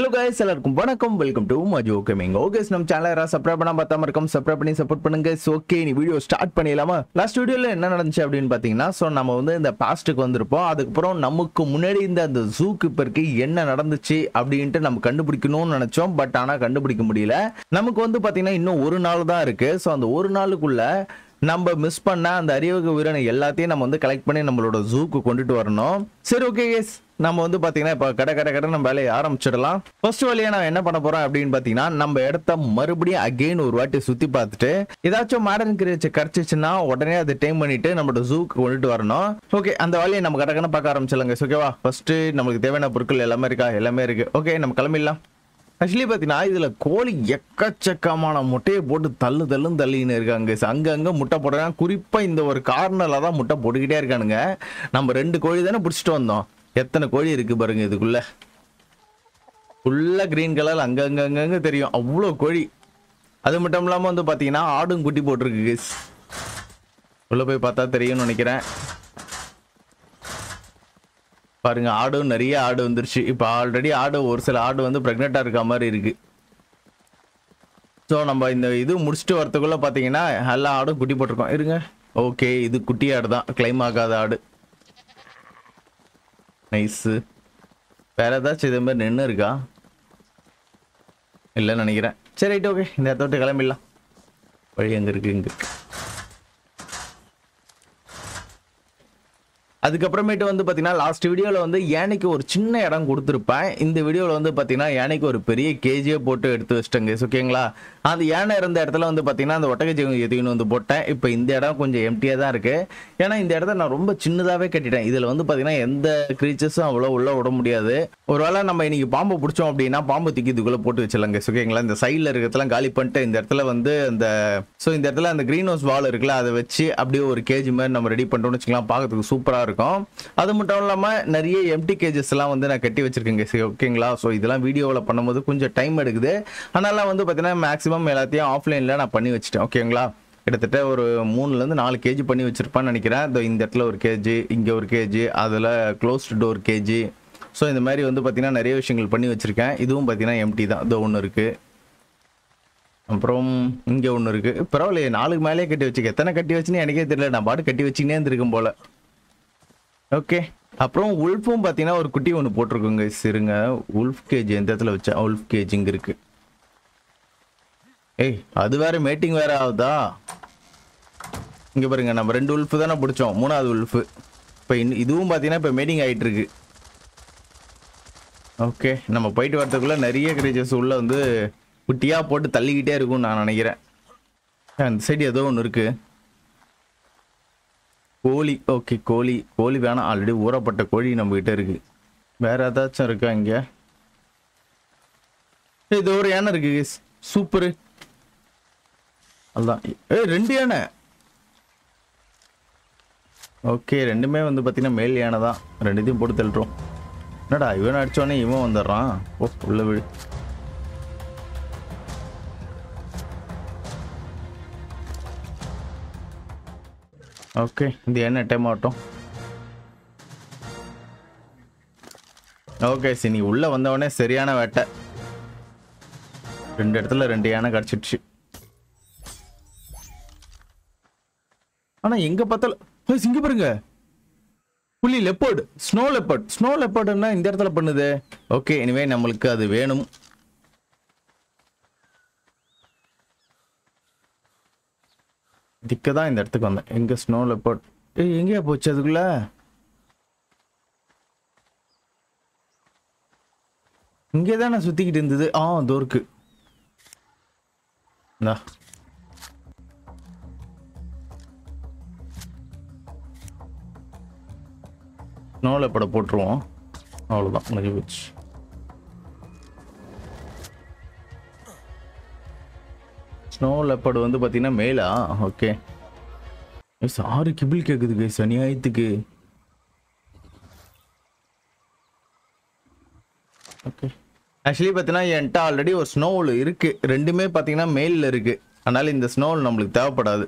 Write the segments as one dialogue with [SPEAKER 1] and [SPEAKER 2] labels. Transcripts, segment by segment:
[SPEAKER 1] Guys எல்லாருக்கும் வணக்கம் welcome to Majo gaming okay நம்ம சேனல் யாராவது சப்ஸ்கிரைப் பண்ணாம பார்த்தாம இருக்கோம் சப்ஸ்கிரைப் பண்ணி சப்போர்ட் பண்ணுங்க ஓகே நீ வீடியோ ஸ்டார்ட் பண்ணிடலாமா லாஸ்ட் வீடியோல என்ன நடந்துச்சு அப்படின்னு பாத்தீங்கன்னா ஸோ நம்ம வந்து இந்த பாஸ்ட்டுக்கு வந்திருப்போம் அதுக்கப்புறம் நமக்கு முன்னாடி இந்த அந்த ஜூக்கு இப்பருக்கு என்ன நடந்துச்சு அப்படின்ட்டு நம்ம கண்டுபிடிக்கணும்னு நினைச்சோம் பட் ஆனா கண்டுபிடிக்க முடியல நமக்கு வந்து பாத்தீங்கன்னா இன்னும் ஒரு நாள் தான் இருக்கு ஸோ அந்த ஒரு நாளுக்குள்ள நம்ம மிஸ் பண்ண அந்த அறிவக வீரனை எல்லாத்தையும் நம்ம வந்து கலெக்ட் பண்ணி நம்மளோட ஜூக்கு கொண்டுட்டு வரணும் சரி ஓகே எஸ் நம்ம வந்து பாத்தீங்கன்னா இப்போ கடை கடை கடை நம்ம வேலையை ஆரம்பிச்சிடலாம் ஃபர்ஸ்ட் வழியா நான் என்ன பண்ண போறேன் அப்படின்னு பாத்தீங்கன்னா நம்ம இடத்த மறுபடியும் அகைன் ஒரு வாட்டி சுத்தி பார்த்துட்டு ஏதாச்சும் மாடர்ன் கிரியேச்சர் கிடைச்சிச்சுன்னா உடனே அதை டைம் பண்ணிட்டு நம்மளோட ஜூக்கு கொண்டுட்டு வரணும் ஓகே அந்த வேலையை நம்ம கடை கடை பார்க்க ஆரம்பிச்சிடலாங்க ஓகேவா ஃபர்ஸ்ட் நமக்கு தேவையான பொருட்கள் எல்லாமே இருக்கா எல்லாமே இருக்கு ஓகே நம்ம கிளம்பிடலாம் ஆக்சுவலி பார்த்தீங்கன்னா இதில் கோழி எக்கச்சக்கமான முட்டையை போட்டு தள்ளு தள்ளுன்னு தள்ளின்னு இருக்காங்க அங்கங்கே முட்டை போடுறாங்க குறிப்பாக இந்த ஒரு கார்னரில் தான் முட்டை போட்டுக்கிட்டே இருக்கானுங்க நம்ம ரெண்டு கோழி தானே பிடிச்சிட்டு வந்தோம் எத்தனை கோழி இருக்கு பாருங்க இதுக்குள்ள ஃபுல்லாக க்ரீன் கலர் அங்கங்க அங்கங்க தெரியும் அவ்வளோ கோழி அது மட்டும் இல்லாமல் வந்து பார்த்தீங்கன்னா ஆடும் குட்டி போட்டிருக்கு guys. உள்ள போய் பார்த்தா தெரியும்னு நினைக்கிறேன் பாருங்க ஆடும் நிறைய ஆடு வந்துருச்சு இப்போ ஆல்ரெடி ஆடு ஒரு சில ஆடு வந்து ப்ரெக்னெண்ட்டாக இருக்க மாதிரி இருக்கு ஸோ நம்ம இந்த இது முடிச்சுட்டு வரதுக்குள்ள பார்த்தீங்கன்னா எல்லா ஆடும் குட்டி போட்டிருக்கோம் இருங்க ஓகே இது குட்டி ஆடு தான் கிளைம் ஆகாத ஆடு நைஸு வேற ஏதாச்சும் இதே மாதிரி நின்று இருக்கா இல்லைன்னு நினைக்கிறேன் சரி ரைட் ஓகே இந்த இடத்த விட்டு கிளம்பிடலாம் வழி எங்கே இருக்கு இங்கே இருக்கு அதுக்கப்புறமேட்டு வந்து பார்த்தீங்கன்னா லாஸ்ட் வீடியோவில் வந்து யானைக்கு ஒரு சின்ன இடம் கொடுத்துருப்பேன் இந்த வீடியோவில் வந்து பார்த்தீங்கன்னா யானைக்கு ஒரு பெரிய கேஜியே போட்டு எடுத்து வச்சிட்டேங்க ஓகேங்களா அந்த யானை இருந்த இடத்துல வந்து பார்த்தீங்கன்னா அந்த ஒட்டகச்சி எதுக்குன்னு வந்து போட்டேன் இப்போ இந்த இடம் கொஞ்சம் எம்டியாக தான் இருக்கு ஏன்னா இந்த இடத்த நான் ரொம்ப சின்னதாகவே கட்டிட்டேன் இதில் வந்து பார்த்தீங்கன்னா எந்த க்ரீச்சர்ஸும் அவ்வளோ உள்ள விட முடியாது ஒருவேளை நம்ம இன்னைக்கு பாம்பு பிடிச்சோம் அப்படின்னா பாம்பு தூக்கி இதுக்குள்ளே போட்டு வச்சிடலாங்க ஓகேங்களா இந்த சைடில் இருக்கிறதெல்லாம் காலி பண்ணிட்டு இந்த இடத்துல வந்து அந்த ஸோ இந்த இடத்துல அந்த க்ரீன் ஹவுஸ் வால் இருக்குல்ல அதை வச்சு அப்படியே ஒரு கேஜி மாதிரி நம்ம ரெடி பண்ணிட்டோம்னு வச்சுக்கலாம் பார்க்கறதுக்கு சூப்பராக இருக்கும் அது மட்டும் இல்லாமல் நிறைய எம்டி கேஜஸ் எல்லாம் வந்து நான் கட்டி வச்சிருக்கேங்க சரி ஓகேங்களா ஸோ இதெல்லாம் வீடியோவில் பண்ணும்போது கொஞ்சம் டைம் எடுக்குது அதனால வந்து பார்த்தீங்கன்னா மேக்ஸிமம் எல்லாத்தையும் ஆஃப்லைனில் நான் பண்ணி வச்சிட்டேன் ஓகேங்களா கிட்டத்தட்ட ஒரு மூணுலேருந்து நாலு கேஜி பண்ணி வச்சிருப்பான்னு நினைக்கிறேன் இதோ இந்த இடத்துல ஒரு கேஜி இங்கே ஒரு கேஜி அதில் க்ளோஸ்டு டோர் கேஜி ஸோ இந்த மாதிரி வந்து பார்த்தீங்கன்னா நிறைய விஷயங்கள் பண்ணி வச்சிருக்கேன் இதுவும் பார்த்தீங்கன்னா எம்டி தான் இதோ ஒன்று இருக்குது அப்புறம் இங்கே ஒன்று இருக்குது பரவாயில்லையே நாலுக்கு மேலே கட்டி வச்சுக்க எத்தனை கட்டி வச்சுன்னு எனக்கே தெரியல நான் பாட்டு கட்டி வச்சுக்கினே இருந்திருக்கும் போல ஓகே அப்புறம் உல்ஃபும் பார்த்தீங்கன்னா ஒரு குட்டி ஒன்று போட்டிருக்குங்க சிறுங்க உல்ஃப் கேஜி எந்த இடத்துல வச்சா உல்ஃப் கேஜி இங்கே இருக்கு ஏய் அது வேற மேட்டிங் வேற ஆகுதா இங்கே பாருங்க நம்ம ரெண்டு உல்ஃபு தானே பிடிச்சோம் மூணாவது உல்ஃபு இப்போ இதுவும் பார்த்தீங்கன்னா இப்போ மேட்டிங் ஆகிட்டு இருக்கு ஓகே நம்ம போயிட்டு வரதுக்குள்ள நிறைய கிரேச்சர்ஸ் உள்ள வந்து குட்டியாக போட்டு தள்ளிக்கிட்டே இருக்கும்னு நான் நினைக்கிறேன் அந்த சைடு ஏதோ ஒன்று இருக்கு கோழி ஓகே கோழி கோழி வேணாம் ஆல்ரெடி ஊறப்பட்ட கோழி நம்ம கிட்ட இருக்கு வேற ஏதாச்சும் இருக்கா இங்க ஏய், இது ஒரு யானை இருக்கு சூப்பரு அதான் ஏய் ரெண்டு யானை ஓகே ரெண்டுமே வந்து பார்த்தீங்கன்னா மேல் யானை தான் ரெண்டுத்தையும் போட்டு தள்ளுறோம் என்னடா இவன் அடிச்சோடனே இவன் வந்துடுறான் ஓ உள்ள விழு ஓகே இது என்ன டைம் ஆகட்டும் ஓகே சரி நீ உள்ள வந்தவொடனே சரியான வேட்டை ரெண்டு இடத்துல ரெண்டு யானை கிடச்சிடுச்சு ஆனா எங்க பார்த்தாலும் ஏய், இங்க பாருங்க புலி லெப்பர்டு ஸ்னோ லெப்பர்ட் ஸ்னோ லெப்பர்டுன்னா இந்த இடத்துல பண்ணுது ஓகே இனிமே நம்மளுக்கு அது வேணும் திக்க தான் இந்த இடத்துக்கு வந்தேன் எங்க ஸ்னோ லெப்பர்ட் ஏய் எங்கேயா போச்சு அதுக்குள்ள இங்கே தான் நான் சுத்திக்கிட்டு இருந்தது ஆ தோருக்கு இந்தா ஸ்னோ லெப்பர்டை போட்டுருவோம் அவ்வளோதான் முடிஞ்சு போச்சு ஸ்னோ லெப்பர்டு வந்து பார்த்தீங்கன்னா மேலா ஓகே எஸ் ஆறு கிபிள் கேட்குது கைஸ் அநியாயத்துக்கு ஓகே ஆக்சுவலி பார்த்தீங்கன்னா என்கிட்ட ஆல்ரெடி ஒரு ஸ்னோவில் இருக்கு ரெண்டுமே பார்த்தீங்கன்னா மேலில் இருக்கு அதனால இந்த ஸ்னோவில் நம்மளுக்கு தேவைப்படாது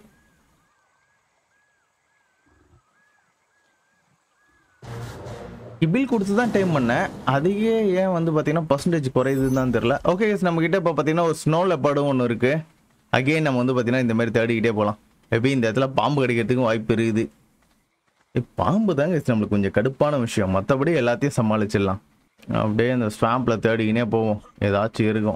[SPEAKER 1] பில் கொடுத்து தான் டைம் பண்ணேன் அதுவே ஏன் வந்து பார்த்தீங்கன்னா பர்சன்டேஜ் குறையுதுன்னு தான் தெரில ஓகே நம்ம கிட்ட இப்போ பார்த்தீங்கன்னா ஒரு ஸ்னோ லெப்பாடும் ஒன்று இருக்குது அகைன் நம்ம வந்து பார்த்தீங்கன்னா இந்த மாதிரி தேடிக்கிட்டே போகலாம் மேபி இந்த இடத்துல பாம்பு கிடைக்கிறதுக்கும் வாய்ப்பு இருக்குது ஏய், பாம்பு தாங்க நம்மளுக்கு கொஞ்சம் கடுப்பான விஷயம் மற்றபடி எல்லாத்தையும் சமாளிச்சிடலாம் அப்படியே இந்த ஸ்வாம்பில் தேடிக்கினே போவோம் ஏதாச்சும் இருக்கும்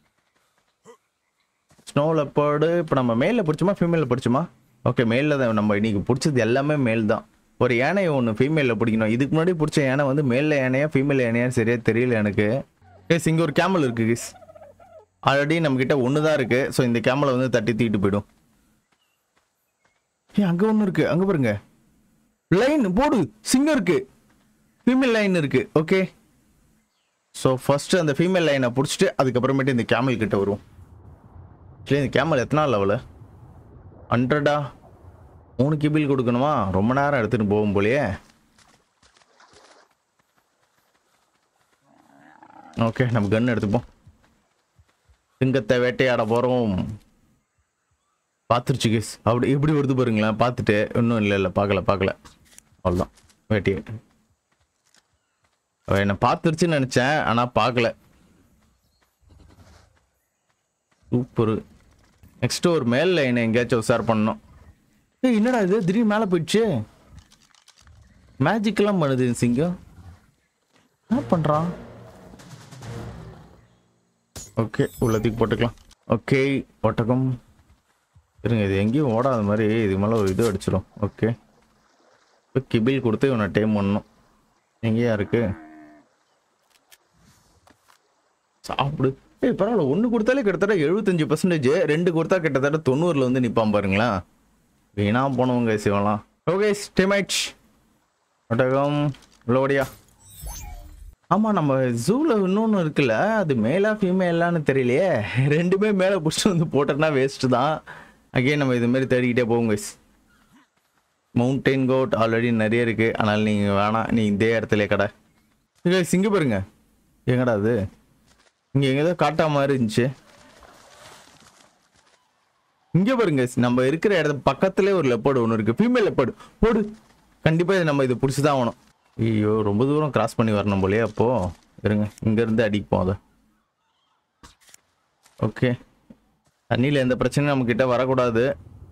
[SPEAKER 1] ஸ்னோ லெப்பர்டு இப்போ நம்ம மேலில் பிடிச்சோமா ஃபீமேலில் பிடிச்சோமா ஓகே மேலில் தான் நம்ம இன்னைக்கு பிடிச்சது எல்லாமே மேல் தான் ஒரு யானையை ஒன்று ஃபீமேலில் பிடிக்கணும் இதுக்கு முன்னாடி பிடிச்ச யானை வந்து மேலில் யானையா ஃபீமேல் யானையா சரியா தெரியல எனக்கு ஏஸ் இங்கே ஒரு கேமல் இருக்கு கிஸ் ஆல்ரெடி நம்மக்கிட்ட ஒன்று தான் இருக்கு ஸோ இந்த கேமலை வந்து தட்டி தூக்கிட்டு போயிடும் ஏ அங்கே ஒன்று இருக்கு அங்கே பாருங்க லைன் போடு சிங்கம் இருக்கு ஃபீமேல் லைன் இருக்கு ஓகே ஸோ ஃபர்ஸ்ட் அந்த ஃபீமேல் லைனை பிடிச்சிட்டு அதுக்கப்புறமேட்டு இந்த கேமல் கிட்ட வருவோம் ஆக்சுவலி இந்த கேமல் எத்தனை லெவலு ஹண்ட்ரடா மூணு கிபில் கொடுக்கணுமா ரொம்ப நேரம் எடுத்துட்டு போகும் போலயே ஓகே நம்ம கன் எடுத்துப்போம் சிங்கத்தை வேட்டையாட போகிறோம் பார்த்துருச்சு கேஸ் அப்படி எப்படி வருது பாருங்களேன் பார்த்துட்டு இன்னும் இல்லை இல்லை பார்க்கல பார்க்கல அவ்வளோதான் வேட்டையை அவ என்னை பார்த்துருச்சுன்னு நினச்சேன் ஆனால் பார்க்கல சூப்பரு நெக்ஸ்ட் ஒரு மேல் லைனை எங்கேயாச்சும் உசார் பண்ணணும் ஏய் என்னடா இது திடீர்னு மேலே போயிடுச்சு மேஜிக்லாம் பண்ணுது இந்த சிங்கம் என்ன பண்ணுறான் ஓகே உள்ளத்துக்கு போட்டுக்கலாம் ஓகே ஒட்டகம் இருங்க இது எங்கேயும் ஓடாத மாதிரி இது மேலே ஒரு இது அடிச்சிடும் ஓகே இப்போ கிபில் கொடுத்து இவனை டைம் பண்ணணும் எங்கேயா இருக்கு சாப்பிடு ஏய் பரவாயில்ல ஒன்று கொடுத்தாலே கிட்டத்தட்ட எழுபத்தஞ்சு பர்சன்டேஜ் ரெண்டு கொடுத்தா கிட்டத்தட்ட தொண்ணூறில் வந்து நிற்பான் பாருங்களேன் வீணா போனவங்க சிவலாம் ஓகே ஸ்டேமேட்ச் ஒட்டகம் லோடியா ஆமாம் நம்ம ஜூவில் இன்னொன்று இருக்குல்ல அது மேலா ஃபீமேலான்னு தெரியலையே ரெண்டுமே மேலே பிடிச்சிட்டு வந்து போட்டோன்னா வேஸ்ட்டு தான் அகைன் நம்ம இதுமாரி தேடிக்கிட்டே போவோம் guys மவுண்டைன் கோட் ஆல்ரெடி நிறைய இருக்குது ஆனால் நீங்கள் வேணாம் நீ இதே இடத்துல கடை guys இங்கே பாருங்க எங்கடா அது இங்கே எங்கேதோ காட்டா மாதிரி இருந்துச்சு இங்கே பாருங்க நம்ம இருக்கிற இடத்து பக்கத்துலேயே ஒரு லெப்பர்டு ஒன்று இருக்குது ஃபீமேல் லெப்பர்டு போடு கண்டிப்பாக இது நம்ம இது பிடிச்சி தான் ஆகணும் ஐயோ ரொம்ப தூரம் கிராஸ் பண்ணி வரணும் போலயே அப்போ இருங்க இங்கேருந்து அடிப்போம் அதை ஓகே தண்ணியில் எந்த பிரச்சனையும் நம்ம கிட்ட வரக்கூடாது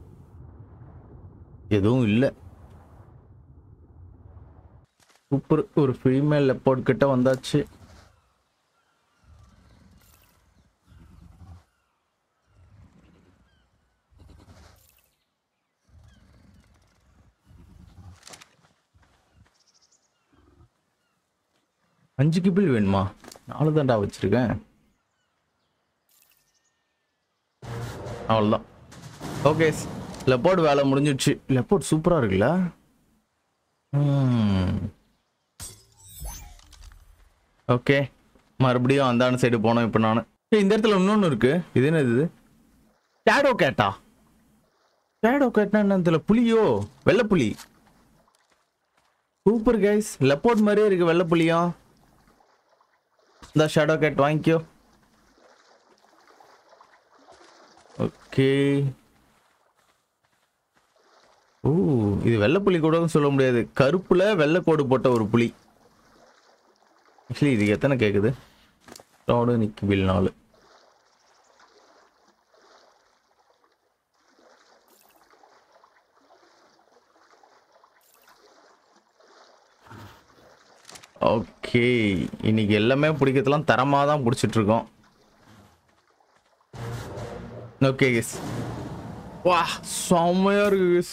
[SPEAKER 1] எதுவும் இல்லை சூப்பர் ஒரு ஃபீமேல் லெப்பர்ட் கிட்ட வந்தாச்சு அஞ்சு கிபிள் வேணுமா நாலு தாண்டா வச்சிருக்கேன் அவ்வளோதான் ஓகே லெப்போர்ட் வேலை முடிஞ்சிடுச்சு லெப்போர்ட் சூப்பராக இருக்குல்ல ஓகே மறுபடியும் அந்தான சைடு போனோம் இப்போ நான் இந்த இடத்துல இன்னொன்று இருக்கு இது என்னது இது ஷேடோ கேட்டா ஷேடோ கேட்னா என்ன தெரியல புலியோ வெள்ளை புலி சூப்பர் கைஸ் லெப்போர்ட் மாதிரியே இருக்கு வெள்ளை புலியும் இந்த ஷேடோ கேட் வாங்கிக்கோ ஓகே ஓ இது வெள்ளை புலி கூட சொல்ல முடியாது கருப்புல வெள்ளை கோடு போட்ட ஒரு புலி ஆக்சுவலி இது எத்தனை கேக்குது ரோடு நிக்கு பில் நாலு ஓகே இன்னைக்கு எல்லாமே பிடிக்கிறதுலாம் தரமாக தான் பிடிச்சிட்டு இருக்கோம் ஓகே கேஸ் வா செம்மையா இருக்கு கேஸ்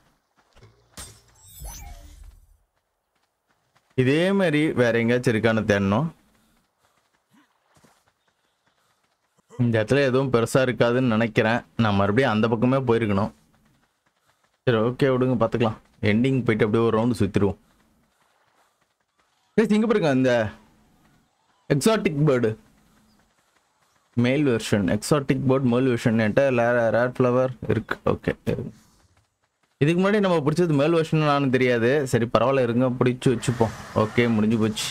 [SPEAKER 1] இதே மாதிரி வேற எங்கேயாச்சும் இருக்கான்னு தேடணும் இந்த இடத்துல எதுவும் பெருசா இருக்காதுன்னு நினைக்கிறேன் நான் மறுபடியும் அந்த பக்கமே போயிருக்கணும் சரி ஓகே விடுங்க பார்த்துக்கலாம் எண்டிங் போயிட்டு அப்படியே ஒரு ரவுண்டு சுற்றிடுவோம் இங்க பாருங்க இந்த exotic bird male version exotic bird male version என்கிட்ட ரேட் ஃப்ளவர் இருக்கு ஓகே இதுக்கு முன்னாடி நம்ம பிடிச்சது மேல் வெர்ஷன் நானும் தெரியாது சரி பரவாயில்ல இருங்க பிடிச்சி வச்சுப்போம் ஓகே முடிஞ்சு போச்சு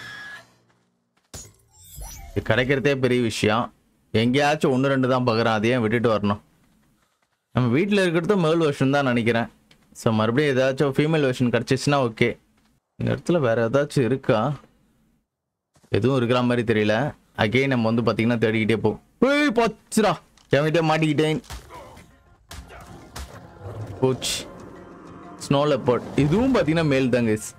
[SPEAKER 1] இது கிடைக்கிறதே பெரிய விஷயம் எங்கேயாச்சும் ஒன்று ரெண்டு தான் பார்க்குறேன் அதையும் விட்டுட்டு வரணும் நம்ம வீட்டில் இருக்கிறது மேல் வெர்ஷன் தான் நினைக்கிறேன் ஸோ மறுபடியும் ஏதாச்சும் ஃபீமேல் வெர்ஷன் கிடச்சிச்சுன்னா ஓகே இந்த இடத்துல வேற ஏதாச்சும் இருக்கா எதுவும் இருக்கிற மாதிரி தெரியல அகைன் நம்ம வந்து பார்த்தீங்கன்னா தேடிக்கிட்டே போ ஏய் போச்சுடா என்கிட்ட மாட்டிக்கிட்டேன் போச்சு ஸ்னோ லெப்பர்ட் இதுவும் பார்த்தீங்கன்னா மேல் தான் கைஸ்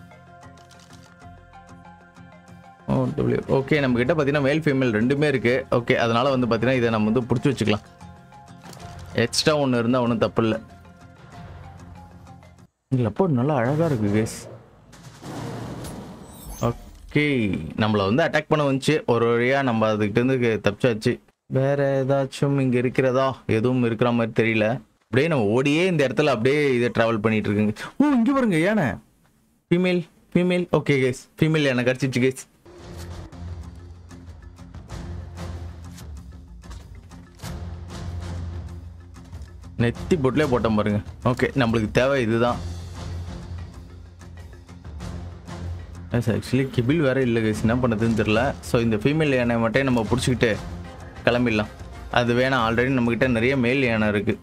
[SPEAKER 1] ஓ டபிள்யூ ஓகே நம்ம கிட்ட பார்த்தீங்கன்னா மேல் ஃபீமேல் ரெண்டுமே இருக்கு ஓகே அதனால வந்து பார்த்தீங்கன்னா இதை நம்ம வந்து பிடிச்சி வச்சுக்கலாம் எக்ஸ்ட்ரா ஒன்று இருந்தால் ஒன்றும் தப்பு இல்லை லெப்பர்ட் நல்லா அழகாக இருக்கு கேஸ் ஓகே நம்மளை வந்து அட்டாக் பண்ண வந்துச்சு ஒரு வழியாக நம்ம அதுக்கிட்ட இருந்து தப்பிச்சாச்சு வேற ஏதாச்சும் இங்கே இருக்கிறதா எதுவும் இருக்கிற மாதிரி தெரியல அப்படியே நம்ம ஓடியே இந்த இடத்துல அப்படியே இதை ட்ராவல் பண்ணிட்டு இருக்குங்க ஓ இங்கே பாருங்க யானை female female okay guys female எனக்கு கிடச்சிச்சு கேஸ் நெத்தி பொட்டிலே போட்டோம் பாருங்க ஓகே நம்மளுக்கு தேவை இதுதான் ஆக்சுவலி கிபில் வேற இல்லை கைஸ் என்ன பண்ணதுன்னு தெரில ஸோ இந்த ஃபீமேல் யானை மட்டும் நம்ம பிடிச்சிக்கிட்டு கிளம்பிடலாம் அது வேணாம் ஆல்ரெடி நம்மக்கிட்ட நிறைய மேல் யானை இருக்கு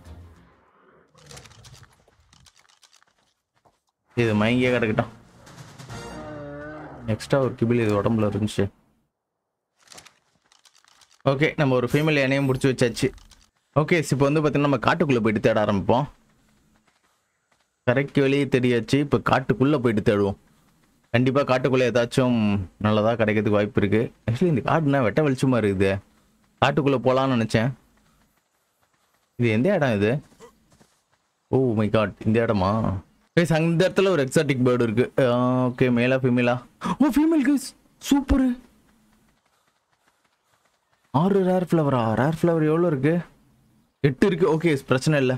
[SPEAKER 1] இது மயங்கியே கிடக்கட்டும் எக்ஸ்ட்ரா ஒரு கிபில் இது உடம்புல இருந்துச்சு ஓகே நம்ம ஒரு ஃபீமேல் யானையும் முடிச்சு வச்சாச்சு ஓகே இப்போ வந்து பார்த்தீங்கன்னா நம்ம காட்டுக்குள்ளே போயிட்டு தேட ஆரம்பிப்போம் கரைக்கு வெளியே தெரியாச்சு இப்போ காட்டுக்குள்ளே போயிட்டு தேடுவோம் கண்டிப்பாக காட்டுக்குள்ளே ஏதாச்சும் நல்லதாக கிடைக்கிறதுக்கு வாய்ப்பு இருக்குது ஆக்சுவலி இந்த காடுனா வெட்ட வெளிச்சமாக இருக்குது காட்டுக்குள்ளே போகலான்னு நினச்சேன் இது எந்த இடம் இது ஓ மை காட் இந்த இடமா கைஸ் அந்த இடத்துல ஒரு எக்ஸாட்டிக் பேர்டு இருக்கு ஓகே மேலா ஃபீமேலா ஓ ஃபீமேல் கைஸ் சூப்பரு ஆறு ரேர் ஃப்ளவரா ரேர் ஃப்ளவர் எவ்வளோ இருக்கு எட்டு இருக்கு ஓகே பிரச்சனை இல்லை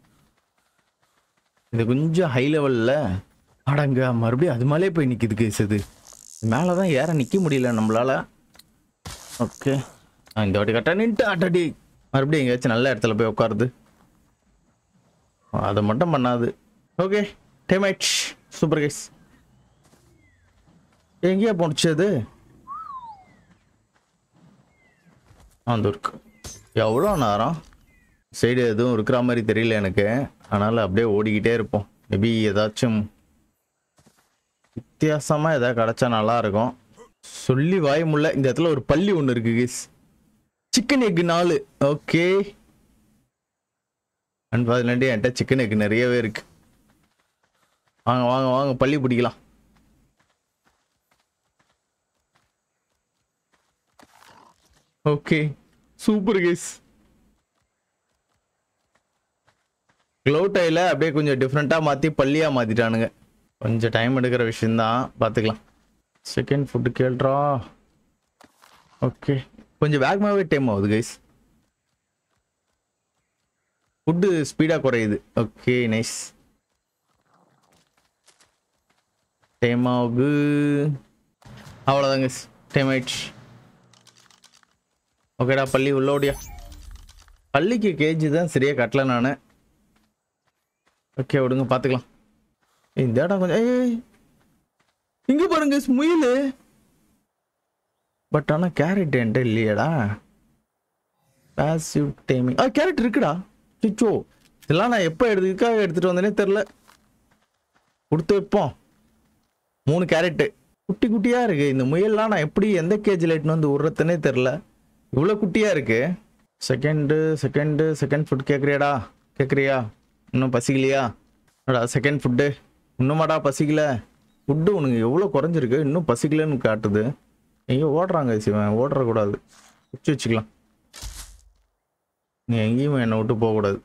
[SPEAKER 1] இது கொஞ்சம் ஹை லெவலில் அடங்க மறுபடியும் அது மேலே போய் நிற்கிது கேஸ் இது மேலே தான் ஏற நிற்க முடியல நம்மளால ஓகே இந்த வாட்டி கரெக்டாக நின்ட்டு அட்டடி மறுபடியும் எங்கேயாச்சும் நல்ல இடத்துல போய் உட்காருது அதை மட்டும் பண்ணாது ஓகே டைம் ஆயிடுச்சு சூப்பர் கேஸ் எங்கேயா போணுச்சு அது அந்த இருக்கு எவ்வளோ நேரம் சைடு எதுவும் இருக்கிற மாதிரி தெரியல எனக்கு அதனால் அப்படியே ஓடிக்கிட்டே இருப்போம் மேபி ஏதாச்சும் வித்தியாசமாக ஏதாவது கிடச்சா நல்லா இருக்கும் சொல்லி வாய முல்ல இந்த இடத்துல ஒரு பள்ளி ஒன்று இருக்கு கேஸ் சிக்கன் எக் நாலு ஓகே அண்ட் பதினெண்டு என்கிட்ட சிக்கன் எக் நிறையவே இருக்கு வாங்க வாங்க வாங்க பள்ளி பிடிக்கலாம் ஓகே சூப்பர் கேஸ் க்ளோட்டையில் அப்படியே கொஞ்சம் டிஃப்ரெண்ட்டாக மாற்றி பள்ளியாக மாற்றிட்டானுங்க கொஞ்சம் டைம் எடுக்கிற விஷயந்தான் பார்த்துக்கலாம் செகண்ட் ஃபுட்டு கேள்றா ஓகே கொஞ்சம் வேகமாகவே டைம் ஆகுது கைஸ் ஃபுட்டு ஸ்பீடாக குறையுது ஓகே நைஸ் டைம் ஆகுது அவ்வளோதாங்க டைம் ஆயிடுச்சு ஓகேடா பள்ளி உள்ள ஓடியா பள்ளிக்கு கேஜி தான் சரியாக கட்டல நான் ஓகே விடுங்க பார்த்துக்கலாம் ஏய், இந்த இடம் கொஞ்சம் ஏய் இங்க பாருங்க முயல் பட் ஆனால் கேரட் என்கிட்ட இல்லையேடா பாசிவ் டைமிங் ஆ கேரட் இருக்குடா சிச்சோ இதெல்லாம் நான் எப்போ எடுத்துக்காக எடுத்துட்டு வந்தேனே தெரில கொடுத்து வைப்போம் மூணு கேரட்டு குட்டி குட்டியா இருக்கு இந்த முயல்லாம் நான் எப்படி எந்த கேஜில் எட்டுன்னு வந்து விடுறதுனே தெரில இவ்வளோ குட்டியா இருக்கு செகண்டு செகண்டு செகண்ட் ஃபுட் கேட்குறியாடா கேட்குறியா இன்னும் பசிக்கலையா அடா செகண்ட் ஃபுட்டு இன்னுமாடா பசிக்கல ஃபுட்டு உனக்கு எவ்வளோ குறைஞ்சிருக்கு இன்னும் பசிக்கலன்னு காட்டுது எங்கேயோ ஓடுறாங்க சிவன் ஓடுறக்கூடாது வச்சு வச்சுக்கலாம் நீ எங்கேயும் என்னை விட்டு போகக்கூடாது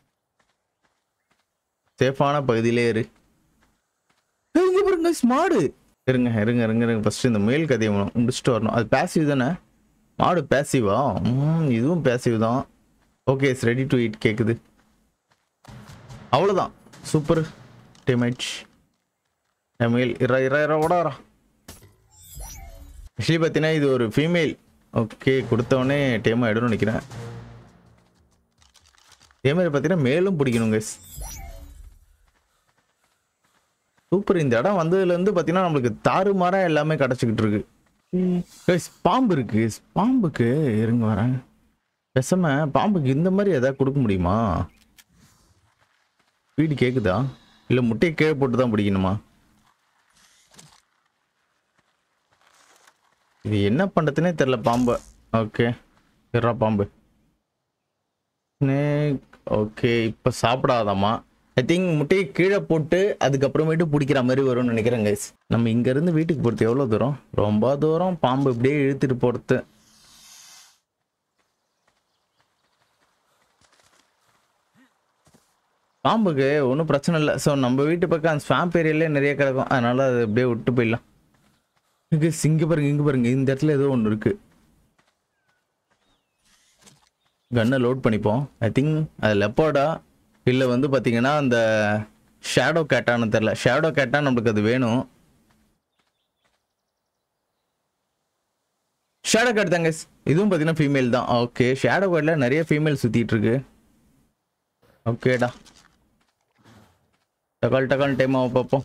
[SPEAKER 1] சேஃபான பகுதியிலே இரு ஏய், இங்க பாருங்க மாடு இருங்க இருங்க இருங்க இருங்க ஃபர்ஸ்ட் இந்த மேல் கதையை மு- முடிச்சுட்டு வரணும் அது பேசிவ் தானே மாடு பேசிவா ம் இதுவும் பேசிவ் தான் okay it's ready to eat கேக்குது அவ்வளோதான் சூப்பர் டேமேஜ் மேல் இற இற இற ஓடாரா ஆக்சுவலி பார்த்தீங்கன்னா இது ஒரு ஃபீமேல் ஓகே கொடுத்தவொடனே டேம் ஆகிடும்னு நினைக்கிறேன் இதே மாதிரி பார்த்தீங்கன்னா மேலும் பிடிக்கணும் guys சூப்பர் இந்த இடம் வந்ததுலேருந்து பார்த்தீங்கன்னா நம்மளுக்கு தாறுமாறா எல்லாமே கிடச்சிக்கிட்டு இருக்கு Guys, பாம்பு இருக்கு guys. பாம்புக்கு இருங்க வரேன் பேசாம பாம்புக்கு இந்த மாதிரி எதாவது கொடுக்க முடியுமா வீடு கேக்குதா இல்லை முட்டையை கீழே போட்டு தான் பிடிக்கணுமா இது என்ன பண்ணுறதுனே தெரில பாம்பு ஓகே இருறா பாம்பு ஸ்னேக் ஓகே இப்போ சாப்பிடாதாம்மா ஐ திங்க் முட்டையை கீழே போட்டு அதுக்கப்புறமேட்டு பிடிக்கிற மாதிரி வரும்னு நினைக்கிறேன் கைஸ் நம்ம இங்கேருந்து வீட்டுக்கு போகிறது எவ்வளோ தூரம் ரொம்ப தூரம் பாம்பு இப்படியே இழுத்துட்டு போகிறது பாம்புக்கு ஒன்றும் பிரச்சனை இல்லை ஸோ நம்ம வீட்டு பக்கம் அந்த ஸ்வாம்ப் ஏரியாலே நிறைய கிடக்கும் அதனால அது அப்படியே விட்டு போயிடலாம் இங்கே இங்கே பாருங்க இங்கே பாருங்க இந்த இடத்துல ஏதோ ஒன்று இருக்கு கன்னை லோட் பண்ணிப்போம் ஐ திங்க் அது லெப்பர்டா இல்லை வந்து பார்த்தீங்கன்னா அந்த ஷேடோ கேட்டான்னு தெரில ஷேடோ கேட்டா நம்மளுக்கு அது வேணும் ஷேடோ கேட் தாங்க இதுவும் பார்த்தீங்கன்னா ஃபீமேல் தான் ஓகே ஷேடோ கேட்டில் நிறைய ஃபீமேல் சுற்றிட்டு இருக்கு ஓகேடா டக்கால் டக்கால் டைம் ஆகும் பார்ப்போம்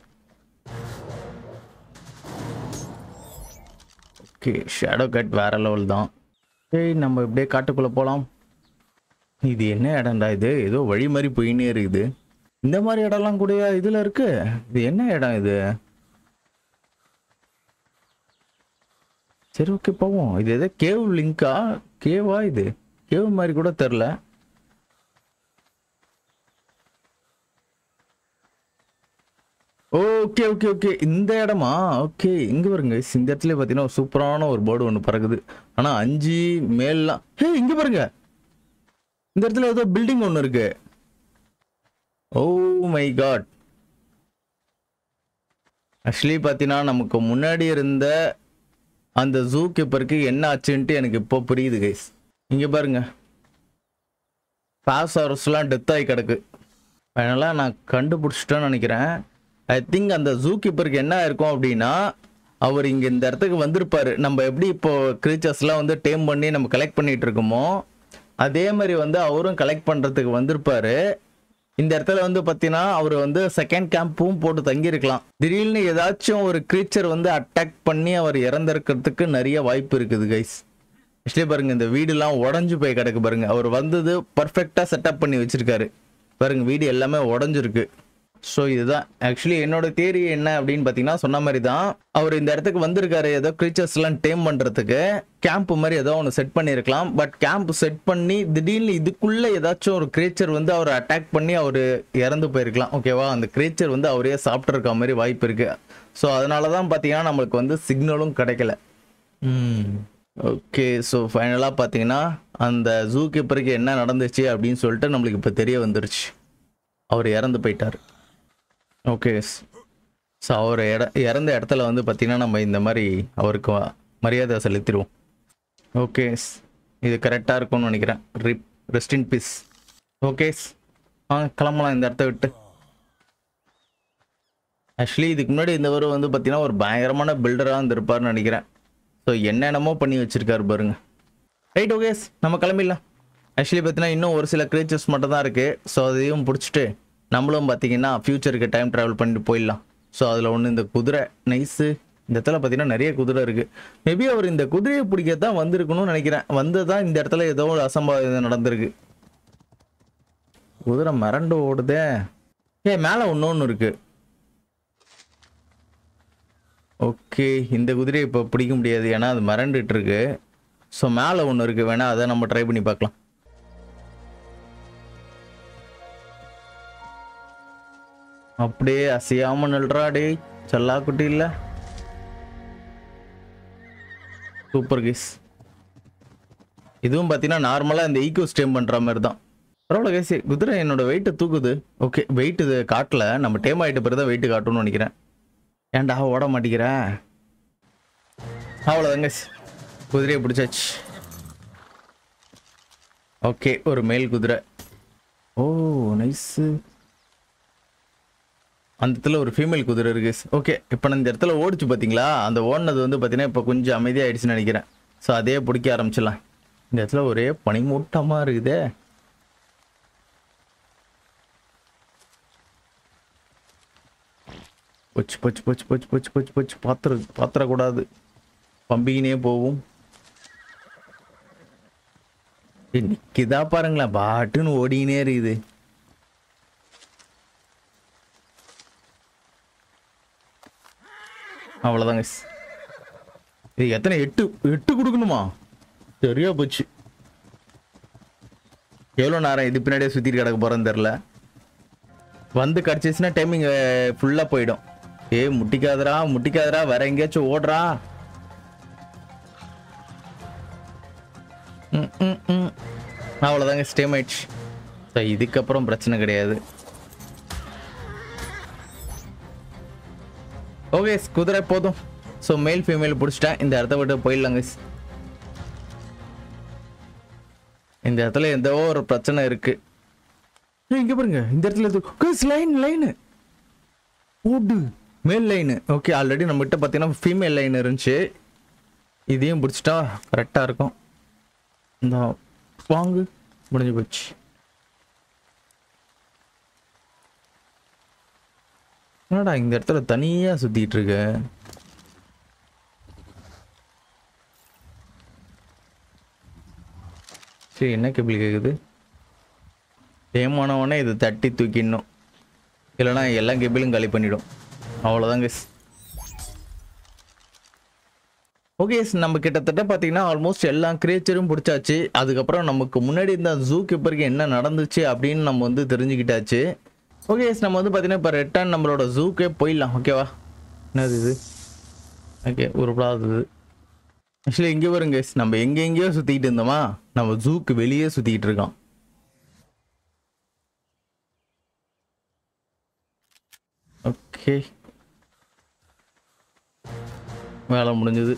[SPEAKER 1] ஓகே ஷேடோ கட் வேற லெவல் தான் ஏய் நம்ம இப்படியே காட்டுக்குள்ளே போகலாம் இது என்ன இடம்டா இது ஏதோ வழி மாதிரி போயின்னே இருக்குது இந்த மாதிரி இடம்லாம் கூட இதில் இருக்கு இது என்ன இடம் இது சரி ஓகே போவோம் இது எதோ கேவ் லிங்கா கேவா இது கேவ் மாதிரி கூட தெரில ஓகே ஓகே ஓகே இந்த இடமா ஓகே இங்க பாருங்க இந்த இடத்துல பார்த்தீங்கன்னா ஒரு சூப்பரான ஒரு போர்டு ஒன்று பறக்குது ஆனா அஞ்சு மேல்லாம் ஹே இங்க பாருங்க இந்த இடத்துல ஏதோ பில்டிங் ஒன்று இருக்கு ஓ மை காட் ஆக்சுவலி பார்த்தீங்கன்னா நமக்கு முன்னாடி இருந்த அந்த ஜூ கீப்பருக்கு என்ன ஆச்சுன்ட்டு எனக்கு இப்போ புரியுது கைஸ் இங்க பாருங்க பாஸ் ஹவர்ஸ்லாம் டெத் ஆகி கிடக்கு அதனால நான் கண்டுபிடிச்சிட்டேன்னு நினைக்கிறேன் ஐ திங்க் அந்த ஜூ கீப்பருக்கு என்ன இருக்கும் அப்படின்னா அவர் இங்கே இந்த இடத்துக்கு வந்திருப்பாரு நம்ம எப்படி இப்போ கிரீச்சர்ஸ்லாம் வந்து டேம் பண்ணி நம்ம கலெக்ட் பண்ணிட்டு இருக்கோமோ அதே மாதிரி வந்து அவரும் கலெக்ட் பண்ணுறதுக்கு வந்திருப்பாரு இந்த இடத்துல வந்து பார்த்தீங்கன்னா அவர் வந்து செகண்ட் கேம்பும் போட்டு தங்கியிருக்கலாம் திடீர்னு ஏதாச்சும் ஒரு creature வந்து அட்டாக் பண்ணி அவர் இறந்திருக்கிறதுக்கு நிறைய வாய்ப்பு இருக்குது கைஸ் ஆக்சுவலி பாருங்க இந்த வீடுலாம் உடஞ்சு போய் கிடக்கு பாருங்க அவர் வந்தது பர்ஃபெக்டாக செட்டப் பண்ணி வச்சிருக்காரு பாருங்க வீடு எல்லாமே உடஞ்சிருக்கு ஸோ இதுதான் ஆக்சுவலி என்னோட தேரி என்ன அப்படின்னு பார்த்தீங்கன்னா சொன்ன மாதிரி தான் அவர் இந்த இடத்துக்கு வந்திருக்காரு ஏதோ creaturesலாம் டேம் பண்ணுறதுக்கு கேம்ப் மாதிரி ஏதோ ஒன்று செட் பண்ணியிருக்கலாம் பட் கேம்ப் செட் பண்ணி திடீர்னு இதுக்குள்ள ஏதாச்சும் ஒரு creature வந்து அவர் அட்டாக் பண்ணி அவர் இறந்து போயிருக்கலாம் ஓகேவா அந்த creature வந்து அவரே சாப்பிட்ருக்க மாதிரி வாய்ப்பு இருக்கு ஸோ அதனால தான் பார்த்தீங்கன்னா நம்மளுக்கு வந்து சிக்னலும் கிடைக்கல ஓகே ஸோ ஃபைனலாக பார்த்தீங்கன்னா அந்த ஜூ கீப்பருக்கு என்ன நடந்துச்சு அப்படின்னு சொல்லிட்டு நம்மளுக்கு இப்போ தெரிய வந்துருச்சு அவர் இறந்து போயிட்டார் ஓகே ஸோ அவர் இட இறந்த இடத்துல வந்து பார்த்தீங்கன்னா நம்ம இந்த மாதிரி அவருக்கு வ- மரியாதை செலுத்திடுவோம் ஓகே இது கரெக்டாக இருக்கும்னு நினைக்கிறேன் rip rest in peace okay ஆ கிளம்பலாம் இந்த இடத்த விட்டு ஆக்சுவலி இதுக்கு முன்னாடி இந்தவர் வந்து பார்த்தீங்கன்னா ஒரு பயங்கரமான பில்டராக இருந்திருப்பார்னு நினைக்கிறேன் ஸோ என்னென்னமோ பண்ணி வச்சிருக்காரு பாருங்க ரைட் ஓகேஸ் நம்ம கிளம்பிடலாம் ஆக்சுவலி பார்த்தீங்கன்னா இன்னும் ஒரு சில கிரீச்சர்ஸ் மட்டும் தான் இருக்குது ஸோ அதையும் பிடிச்சிட்டு நம்மளும் பார்த்தீங்கன்னா ஃப்யூச்சருக்கு டைம் ட்ராவல் பண்ணிட்டு போயிடலாம் ஸோ அதில் ஒன்று இந்த குதிரை நைஸு இந்த இடத்துல பார்த்தீங்கன்னா நிறைய குதிரை இருக்குது மேபி அவர் இந்த குதிரையை பிடிக்க தான் வந்திருக்கணும்னு நினைக்கிறேன் வந்து தான் இந்த இடத்துல ஏதோ ஒரு அசம்பாவிதம் நடந்திருக்கு குதிரை மிரண்டு ஓடுதே ஏ மேலே ஒன்று இருக்கு ஓகே இந்த குதிரையை இப்போ பிடிக்க முடியாது ஏன்னா அது மிரண்டுட்டு இருக்கு ஸோ மேலே ஒன்று இருக்கு வேணா அதை நம்ம ட்ரை பண்ணி பார்க்கலாம் அப்படியே அசையாம நில்றா டேய் செல்லா குட்டி இல்ல சூப்பர் கேஸ் இதுவும் பார்த்தீங்கன்னா நார்மலாக இந்த ஈக்கோ ஸ்டேம் பண்ணுற மாதிரி தான் பரவாயில்ல கேசி குதிரை என்னோட வெயிட்டை தூக்குது ஓகே வெயிட் இது காட்டல நம்ம டேம் ஆகிட்ட பிறகு தான் வெயிட் காட்டணும்னு நினைக்கிறேன் ஏன்டா ஓட மாட்டேங்கிற அவ்வளோதாங்க குதிரையை பிடிச்சாச்சு ஓகே ஒரு மேல் குதிரை ஓ நைஸு அந்த இடத்துல ஒரு ஃபீமேல் குதிரை இருக்கு ஓகே இப்போ நான் இந்த இடத்துல ஓடிச்சு பார்த்தீங்களா அந்த ஓடினது வந்து பார்த்தீங்கன்னா இப்போ கொஞ்சம் அமைதியாயிடுச்சுன்னு நினைக்கிறேன் ஸோ அதே பிடிக்க ஆரம்பிச்சிடலாம் இந்த இடத்துல ஒரே பனிமூட்டமாக இருக்குதே போச்சு போச்சு போச்சு போச்சு போச்சு போச்சு போச்சு பாத்திர பாத்திரக்கூடாது பம்பிக்கினே போகும் ஏய், நிக்குதா பாருங்களேன் பாட்டுன்னு ஓடிக்கினே இருக்குது அவ்வளோதாங்க இது எத்தனை எட்டு எட்டு கொடுக்கணுமா சரியா போச்சு எவ்வளோ நேரம் இது பின்னாடியே சுற்றிட்டு கிடக்க போகிறேன்னு தெரில வந்து கிடச்சிச்சுன்னா டைமிங் ஃபுல்லாக போயிடும் ஏ முட்டிக்காதடா முட்டிக்காதடா வேற எங்கேயாச்சும் ஓடுறா ம், ம், ம். அவ்வளோதாங்க ஸ்டேம் ஆயிடுச்சு ஸோ இதுக்கப்புறம் பிரச்சனை கிடையாது ஓகே குதிரை போதும் ஸோ மேல் ஃபீமேல் பிடிச்சிட்டேன் இந்த இடத்த விட்டு போயிடலாங்க இந்த இடத்துல எந்த ஒரு பிரச்சனை இருக்கு ஏய், இங்க பாருங்க இந்த இடத்துல லைன் லைனு ஓடு மேல் லைனு ஓகே ஆல்ரெடி நம்மகிட்ட பார்த்தீங்கன்னா ஃபீமேல் லைன் இருந்துச்சு இதையும் பிடிச்சிட்டா கரெக்டாக இருக்கும் இந்த வாங்கு முடிஞ்சு போச்சு என்னடா இந்த இடத்துல தனியா சுத்திட்டு இருக்க சரி என்ன கேபிள் கேக்குது தேமானவனே இது தட்டி தூக்கிடணும் இல்லைன்னா எல்லா கேபிளும் காலி பண்ணிடும் அவ்வளோதாங்க ஓகே நம்ம கிட்டத்தட்ட பார்த்தீங்கன்னா ஆல்மோஸ்ட் எல்லா கிரியேச்சரும் பிடிச்சாச்சு அதுக்கப்புறம் நமக்கு முன்னாடி இந்த ஜூ கீப்பருக்கு என்ன நடந்துச்சு அப்படின்னு நம்ம வந்து தெரிஞ்சுக்கிட்டாச்சு ஓகே நம்ம வந்து பார்த்தீங்கன்னா இப்போ ரிட்டர்ன் நம்மளோட ஜூக்கே போயிடலாம் ஓகேவா என்னது இது ஓகே உருப்படாதது ஆக்சுவலி இங்கே வருங்க நம்ம எங்கே எங்கேயோ சுற்றிக்கிட்டு இருந்தோமா நம்ம ஜூக்கு வெளியே சுற்றிக்கிட்டு இருக்கோம் ஓகே வேலை முடிஞ்சது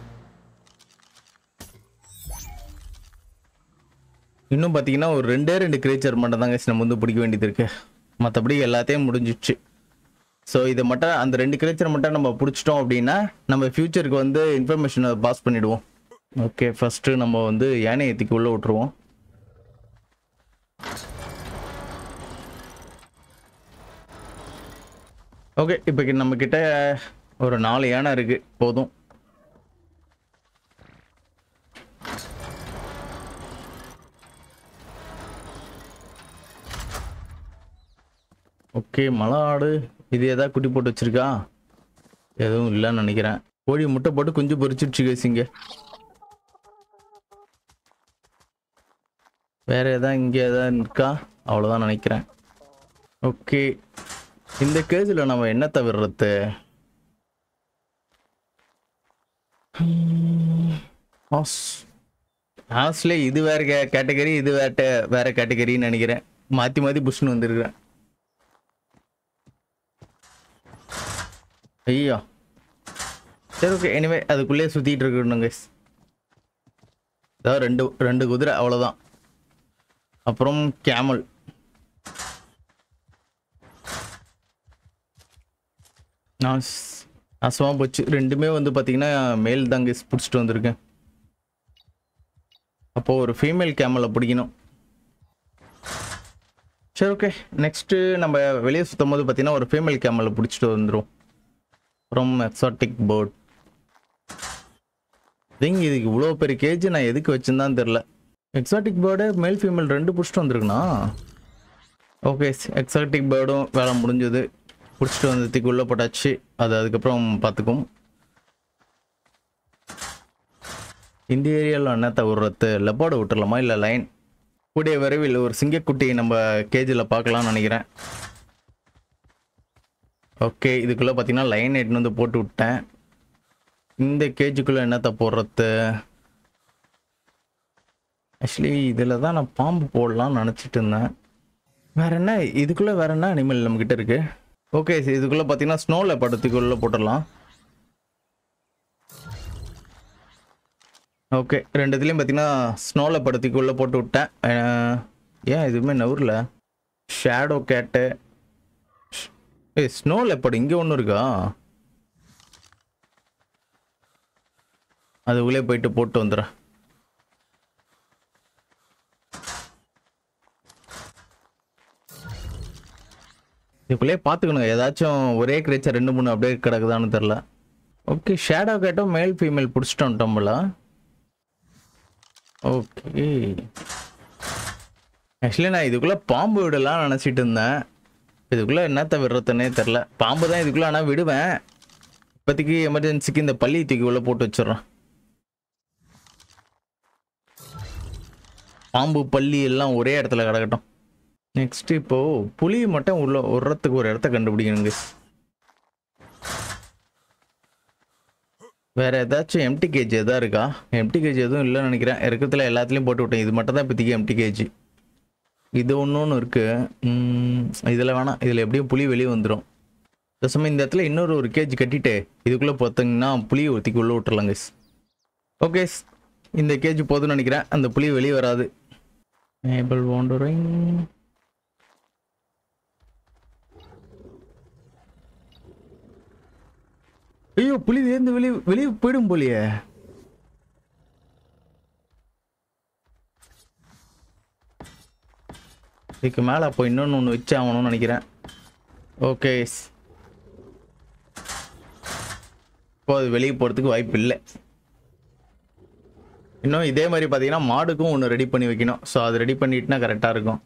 [SPEAKER 1] இன்னும் பார்த்தீங்கன்னா ஒரு ரெண்டே ரெண்டு கிரேச்சர் மட்டும் தாங்க நம்ம வந்து பிடிக்க வேண்டியது இருக்கு மற்றபடி எல்லாத்தையும் முடிஞ்சிடுச்சு ஸோ இதை மட்டும் அந்த ரெண்டு கிரேச்சர் மட்டும் நம்ம பிடிச்சிட்டோம் அப்படின்னா நம்ம ஃபியூச்சருக்கு வந்து இன்ஃபர்மேஷனை பாஸ் பண்ணிடுவோம் ஓகே ஃபர்ஸ்ட்டு நம்ம வந்து யானை ஏத்திக்கு உள்ள விட்டுருவோம் ஓகே இப்போ நம்ம கிட்ட ஒரு நாலு யானை இருக்கு போதும் ஓகே மலை ஆடு இது ஏதாவது குட்டி போட்டு வச்சிருக்கா எதுவும் இல்லைன்னு நினைக்கிறேன் கோழி முட்டை போட்டு குஞ்சு பொரிச்சிடுச்சு கேசிங்க வேற ஏதாவது இங்கே ஏதாவது இருக்கா அவ்வளோதான் நினைக்கிறேன் ஓகே இந்த கேஜில் நம்ம என்ன தவிர்றது ஹாஸ் ஹாஸ்ல இது வேற கேட்டகரி இது வேற வேற கேட்டகரின்னு நினைக்கிறேன் மாற்றி மாற்றி புஷ்னு வந்திருக்கிறேன் ஐயோ சரி ஓகே எனிவே அதுக்குள்ளேயே சுற்றிட்டு இருக்கணும் கைஸ் அதாவது ரெண்டு ரெண்டு குதிரை அவ்வளோதான் அப்புறம் கேமல் நாஸ் நாசமாக போச்சு ரெண்டுமே வந்து பார்த்தீங்கன்னா மேல் தாங்க பிடிச்சிட்டு வந்திருக்கேன் அப்போது ஒரு ஃபீமேல் கேமலை பிடிக்கணும் சரி ஓகே நெக்ஸ்ட்டு நம்ம வெளியே சுற்றும் போது பார்த்தீங்கன்னா ஒரு ஃபீமேல் கேமலை பிடிச்சிட்டு வந்துடும் ஃப்ரம் எக்ஸாட்டிக் பேர்ட் திங் இதுக்கு இவ்வளோ பெரிய கேஜ் நான் எதுக்கு வச்சுருந்தான்னு தெரில எக்ஸாட்டிக் பேர்டு மேல் ஃபீமேல் ரெண்டு பிடிச்சிட்டு வந்திருக்குண்ணா ஓகே எக்ஸாட்டிக் பேர்டும் வேலை முடிஞ்சது பிடிச்சிட்டு வந்ததுக்கு உள்ளே போட்டாச்சு அது அதுக்கப்புறம் பார்த்துக்கும் இந்த ஏரியாவில் என்னத்த விடுறது லெப்பாடு விட்டுறலாமா இல்லை லைன் கூடிய விரைவில் ஒரு சிங்கக்குட்டி நம்ம கேஜில் பார்க்கலாம்னு நினைக்கிறேன் ஓகே இதுக்குள்ளே பார்த்தீங்கன்னா லைன் எட்டுன்னு வந்து போட்டு விட்டேன் இந்த கேஜுக்குள்ளே என்னத்த போடுறது ஆக்சுவலி இதில் தான் நான் பாம்பு போடலாம்னு நினச்சிட்டு இருந்தேன் வேற என்ன இதுக்குள்ளே வேற என்ன அனிமல் நம்மக்கிட்ட இருக்கு ஓகே இதுக்குள்ளே பார்த்தீங்கன்னா ஸ்னோவில் படத்துக்குள்ளே போட்டுடலாம் ஓகே ரெண்டு இதுலேயும் பார்த்தீங்கன்னா ஸ்னோவில் படத்துக்குள்ளே போட்டு விட்டேன் அஹ், ஏன் எதுவுமே நவுரில் ஷேடோ கேட்டு ஏய் ஸ்னோ லெப்பர்ட் இங்கே ஒன்று இருக்கா அது உள்ளே போயிட்டு போட்டு வந்துடுறேன் இதுக்குள்ளேயே பார்த்துக்கணும் ஏதாச்சும் ஒரே கிரேச்சர் ரெண்டு மூணு அப்படியே கிடக்குதான்னு தெரில ஓகே ஷேடோ கேட்டோம் மேல் ஃபீமேல் பிடிச்சிட்டோம் நம்மள ஓகே ஆக்சுவலி நான் இதுக்குள்ளே பாம்பு விடலாம் நினச்சிட்டு இருந்தேன் இதுக்குள்ளே என்னத்த விடுறதுன்னே தெரில பாம்பு தான் இதுக்குள்ளே ஆனால் விடுவேன் இப்போதைக்கு எமர்ஜென்சிக்கு இந்த பள்ளி தூக்கி உள்ள போட்டு வச்சிடுறேன் பாம்பு பள்ளி எல்லாம் ஒரே இடத்துல கிடக்கட்டும் நெக்ஸ்ட் இப்போ புளி மட்டும் உள்ள விடுறதுக்கு ஒரு இடத்த கண்டுபிடிக்கணுங்க வேற ஏதாச்சும் எம்டி கேஜ் எதா இருக்கா எம்டி கேஜ் எதுவும் இல்லைன்னு நினைக்கிறேன் இருக்கிறதுல எல்லாத்துலேயும் போட்டு விட்டேன் இது மட்டும் தான் இப்போதைக்கு எம்டி கேஜ் இது ஒன்று ஒன்று இருக்கு இதில் வேணாம் இதில் எப்படியும் புளி வெளியே வந்துடும் இந்த சமயம் இந்த இடத்துல இன்னொரு ஒரு கேஜ் கட்டிட்டு இதுக்குள்ளே பார்த்தீங்கன்னா புளியை ஒருத்திக்கு உள்ளே விட்டுறலாங்க ஓகே இந்த கேஜ் போதும்னு நினைக்கிறேன் அந்த புளி வெளியே வராது ஏபிள் வாண்டரிங் ஐயோ புலி வேந்து வெளியே வெளியே போயிடும் போலியே இதுக்கு மேலே அப்போ இன்னொன்று ஒன்று வச்சு ஆகணும்னு நினைக்கிறேன் ஓகே இப்போ அது வெளியே போகிறதுக்கு வாய்ப்பு இல்லை இன்னும் இதே மாதிரி பார்த்தீங்கன்னா மாடுக்கும் ஒன்று ரெடி பண்ணி வைக்கணும் ஸோ அது ரெடி பண்ணிட்டுனா கரெக்டாக இருக்கும்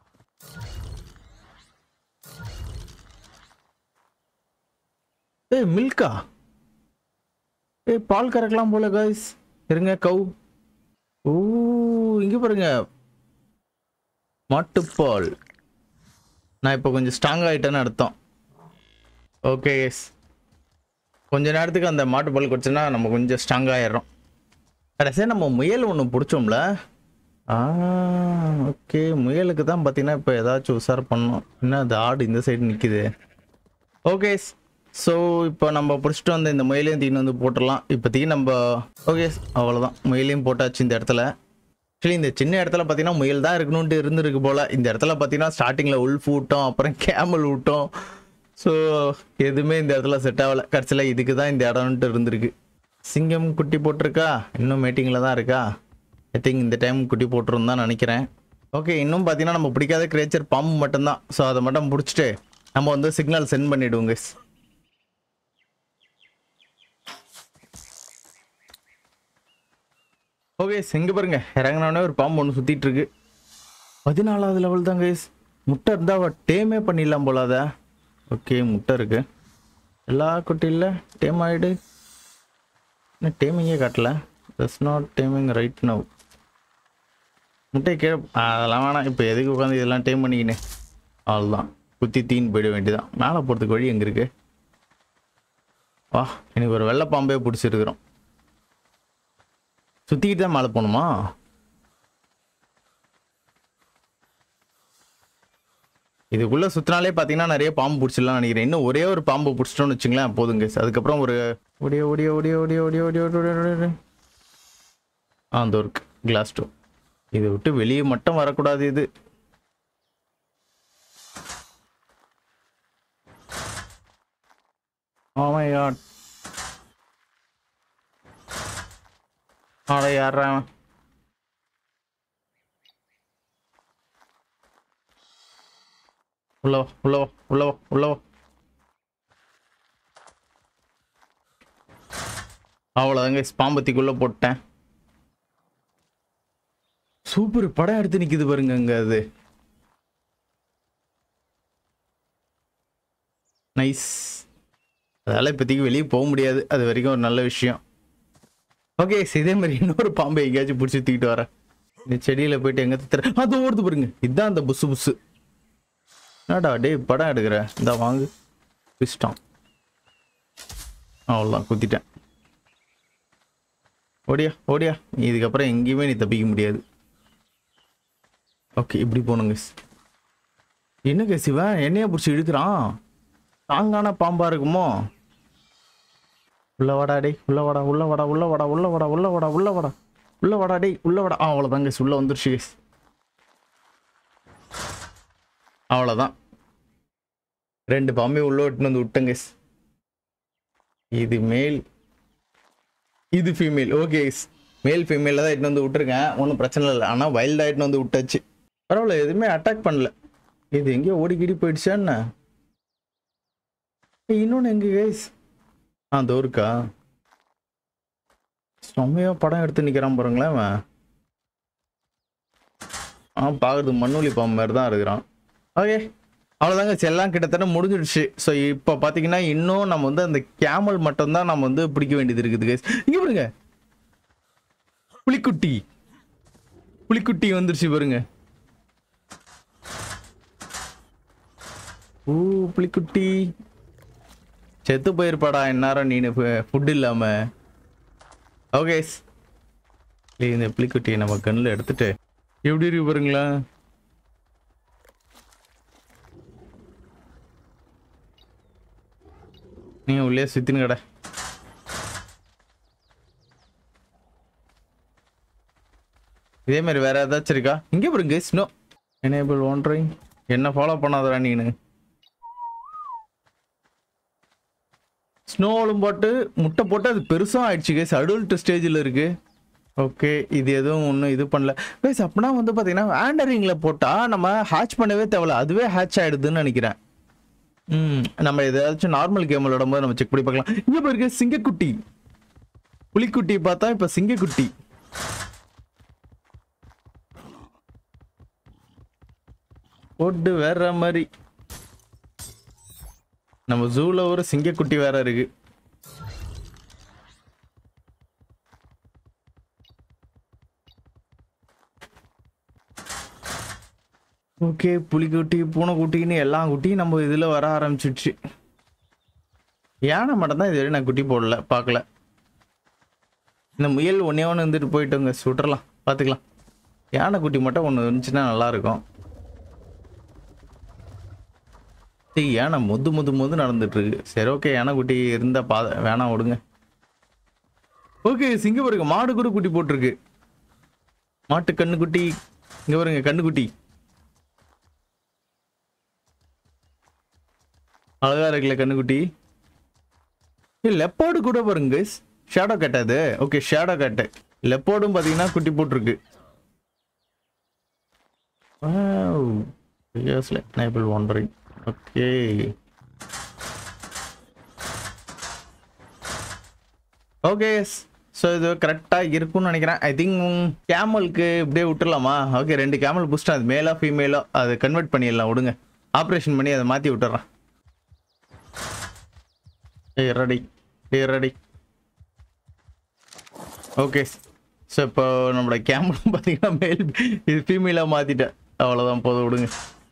[SPEAKER 1] ஏய் மில்கா ஏய் பால் கறக்கலாம் போல காய்ஸ் இருங்க கவு ஓ இங்கே பாருங்க மாட்டுப்பால் நான் இப்போ கொஞ்சம் ஸ்ட்ராங் ஆகிட்டேன்னு அர்த்தம் ஓகே எஸ் கொஞ்ச நேரத்துக்கு அந்த மாட்டுப்பால் குடிச்சோன்னா நம்ம கொஞ்சம் ஸ்ட்ராங் ஆயிடுறோம் கடைசியாக நம்ம முயல் ஒன்று பிடிச்சோம்ல ஆ ஓகே முயலுக்கு தான் பார்த்தீங்கன்னா இப்போ ஏதாச்சும் உஷார் பண்ணோம் என்ன அது ஆடு இந்த சைடு நிற்கிது ஓகே ஸோ இப்போ நம்ம பிடிச்சிட்டு வந்த இந்த முயலையும் தீனு வந்து போட்டுடலாம் இப்போதைக்கு நம்ம ஓகே அவ்வளோதான் முயலையும் போட்டாச்சு இந்த இடத்துல ஆக்சுவலி இந்த சின்ன இடத்துல பார்த்தீங்கன்னா முயல் தான் இருக்கணும்ட்டு இருந்திருக்கு போல இந்த இடத்துல பார்த்தீங்கன்னா ஸ்டார்டிங்கில் உல்ஃப் விட்டோம் அப்புறம் கேமல் விட்டோம் ஸோ எதுவுமே இந்த இடத்துல செட் ஆகலை கடைசியில் இதுக்கு தான் இந்த இடம்ன்ட்டு இருந்திருக்கு சிங்கம் குட்டி போட்டிருக்கா இன்னும் மீட்டிங்கில் தான் இருக்கா ஐ திங்க் இந்த டைம் குட்டி போட்டுரும் தான் நினைக்கிறேன் ஓகே இன்னும் பார்த்தீங்கன்னா நம்ம பிடிக்காத கிரேச்சர் பாம்பு மட்டும்தான் ஸோ அதை மட்டும் பிடிச்சிட்டு நம்ம வந்து சிக்னல் சென்ட் பண்ணிவிடுவோங்க ஓகே எங்க பாருங்க இறங்கினோடனே ஒரு பாம்பு ஒன்று சுத்திட்டு இருக்கு பதினாலாவது லெவல் தான் கைஸ் முட்டை இருந்தா அவ டேமே பண்ணிடலாம் போல அத ஓகே முட்டை இருக்கு எல்லா குட்டியில் டேம் ஆயிடு இன்னும் டேமிங்கே காட்டல that's not taming right now முட்டை கீழே ஆ, அதெல்லாம் வேணாம் இப்போ எதுக்கு உட்காந்து இதெல்லாம் டேம் பண்ணிக்கினு அவ்வளோதான் குத்தி தீன்னு போயிட வேண்டியதான் மேலே போகிறதுக்கு வழி எங்கே இருக்கு வா எனக்கு ஒரு வெள்ளை பாம்பே பிடிச்சிருக்கிறோம் சுத்திக்கிட்டு தான் மேலே போகணுமா இதுக்குள்ள சுத்தினாலே பார்த்தீங்கன்னா நிறைய பாம்பு பிடிச்சிடலாம் நினைக்கிறேன் இன்னும் ஒரே ஒரு பாம்பு பிடிச்சிட்டோம்னு வச்சுங்களேன் போதுங்க அதுக்கப்புறம் ஒரு ஒடிய ஒடிய ஒடிய ஒடிய ஒடிய ஒடிய ஒடிய ஒடிய ஒடிய ஆ அந்த இருக்கு கிளாஸ் டோர் இதை விட்டு வெளியே மட்டும் வரக்கூடாது இது ஆமா யார் ஆட யாரா அவன்? உள்ள வா உள்ள வா உள்ள வா உள்ள வா அவ்வளோதாங்க பாம்பத்திக்குள்ள போட்டேன் சூப்பர் படம் எடுத்து நிக்குது பாருங்க அங்க அது நைஸ் அதால இப்போதைக்கு வெளியே போக முடியாது அது வரைக்கும் ஒரு நல்ல விஷயம் ஓகே இதே மாதிரி இன்னொரு பாம்பை எங்கேயாச்சும் பிடிச்சி தூக்கிட்டு வரேன் இந்த செடியில போயிட்டு எங்க தர அது ஓடுது பாருங்க இதுதான் அந்த புசு புசு என்னடா டேய் படம் எடுக்கிற இந்த வாங்கு பிஸ்டான் அவ்வளோதான் குத்திட்டேன் ஓடியா ஓடியா இதுக்கப்புறம் எங்கேயுமே நீ தப்பிக்க முடியாது ஓகே இப்படி போகணுங்க என்னங்க சிவன் என்னைய பிடிச்சி இழுக்கிறான் தாங்கான பாம்பா இருக்குமோ உள்ள வாடா டேய் உள்ள வாடா உள்ள வாடா உள்ள வாடா உள்ள வாடா உள்ள வாடா உள்ள வாடா உள்ள வாடா டேய் உள்ள வாடா ஆ, அவ்வளவுதாங்க guys. உள்ள வந்துருச்சு guys. அவ்வளவுதான் ரெண்டு பாம்பையும் உள்ள விட்டுன்னு வந்து விட்டேங்க guys. இது மேல் இது ஃபீமேல் ஓகே மேல் ஃபீமேல தான் இட்டுன்னு வந்து விட்டுருக்கேன் ஒன்றும் பிரச்சனை இல்லை ஆனால் வைல்டாக இட்டுன்னு வந்து விட்டாச்சு பரவாயில்ல எதுவுமே அட்டாக் பண்ணல இது எங்கேயோ ஓடி கிடி போயிடுச்சா என்ன ஏய், இன்னொன்னு எங்க கைஸ் ஆ அதோ இருக்கா செம்மையா படம் எடுத்து நிக்கிறான் பாருங்களேன் அவன் ஆ பார்க்கறது மண்ணுளி பாம்பு மாதிரி தான் இருக்கிறான் ஓகே அவ்வளோதாங்க எல்லாம் கிட்டத்தட்ட முடிஞ்சிடுச்சு ஸோ இப்போ பார்த்தீங்கன்னா இன்னும் நம்ம வந்து அந்த கேமல் மட்டும்தான் நம்ம வந்து பிடிக்க வேண்டியது இருக்குது guys. இங்க பாருங்க புலிக்குட்டி புலிக்குட்டி வந்துருச்சு பாருங்க ஓ புலிக்குட்டி செத்து போயிருப்பாடா இந்நேரம் நீ ஃபுட் இல்லாம ஓகே இந்த புலிக்குட்டியை நம்ம கண்ணில் எடுத்துட்டு எப்படி இருக்கு பாருங்களா நீ உள்ளே சுத்தின்னு கடை இதே மாதிரி வேற ஏதாச்சும் இருக்கா இங்கே பாருங்க ஸ்னோ எனேபிள் ஒன்றைங் என்ன ஃபாலோ பண்ணாதடா நீனு ஸ்னோலும் போட்டு முட்டை போட்டு அது பெருசாக ஆயிடுச்சு கேஸ் அடல்ட் ஸ்டேஜில் இருக்கு ஓகே இது எதுவும் ஒன்றும் இது பண்ணல கேஸ் அப்படின்னா வந்து பார்த்தீங்கன்னா ஆண்டரிங்கில் போட்டால் நம்ம ஹேட்ச் பண்ணவே தேவையில்ல அதுவே ஹேட்ச் ஆயிடுதுன்னு நினைக்கிறேன் ம் நம்ம ஏதாச்சும் நார்மல் கேம் விளையாடும் போது நம்ம செக் பண்ணி பார்க்கலாம் இங்க பாருங்க சிங்கக்குட்டி புலிக்குட்டி பார்த்தா இப்ப சிங்கக்குட்டி போட்டு வேற மாதிரி நம்ம ஜூல ஒரு சிங்கக்குட்டி வேற இருக்கு ஓகே புலிக்குட்டி பூனைக்குட்டின்னு எல்லா குட்டியும் நம்ம இதுல வர ஆரம்பிச்சிடுச்சு யானை மட்டும் தான் இது வரையும் நான் குட்டி போடல பார்க்கல இந்த முயல் ஒன்னே ஒன்று இருந்துட்டு போயிட்டோங்க சுட்டுறலாம் பார்த்துக்கலாம் யானை குட்டி மட்டும் ஒன்று இருந்துச்சுன்னா நல்லா இருக்கும் டேய் யானை முது முது முது நடந்துட்டு இருக்கு சரி ஓகே யானை குட்டி இருந்தா பா வேணாம் விடுங்க ஓகே சிங்கப்பூருக்கு மாடு கூட குட்டி போட்டிருக்கு மாட்டு கண்ணுக்குட்டி இங்க பாருங்க கண்ணுக்குட்டி அழகா இருக்குல்ல கண்ணுக்குட்டி லெப்பாடு கூட பாருங்க ஷேடோ கட் அது ஓகே ஷேடோ கட்டு லெப்பாடும் பாத்தீங்கன்னா குட்டி போட்டிருக்கு நேபிள் ஒன்றரை ஓகே ஓகே ஸோ இது கரெக்டாக இருக்கும்னு நினைக்கிறேன் ஐ திங்க் கேமலுக்கு இப்படியே விட்டுறலாமா ஓகே ரெண்டு கேமல் புஸ்ட் அது மேலோ ஃபீமேலோ அதை கன்வெர்ட் பண்ணிடலாம் விடுங்க ஆப்ரேஷன் பண்ணி அதை மாற்றி விட்டுறேன் ஏய் ரெடி ஏய் ரெடி ஓகே ஸோ இப்போ நம்மளோட கேமரா பார்த்தீங்கன்னா மேல் இது ஃபீமேலாக மாற்றிட்டேன் அவ்வளோதான் போதும் விடுங்க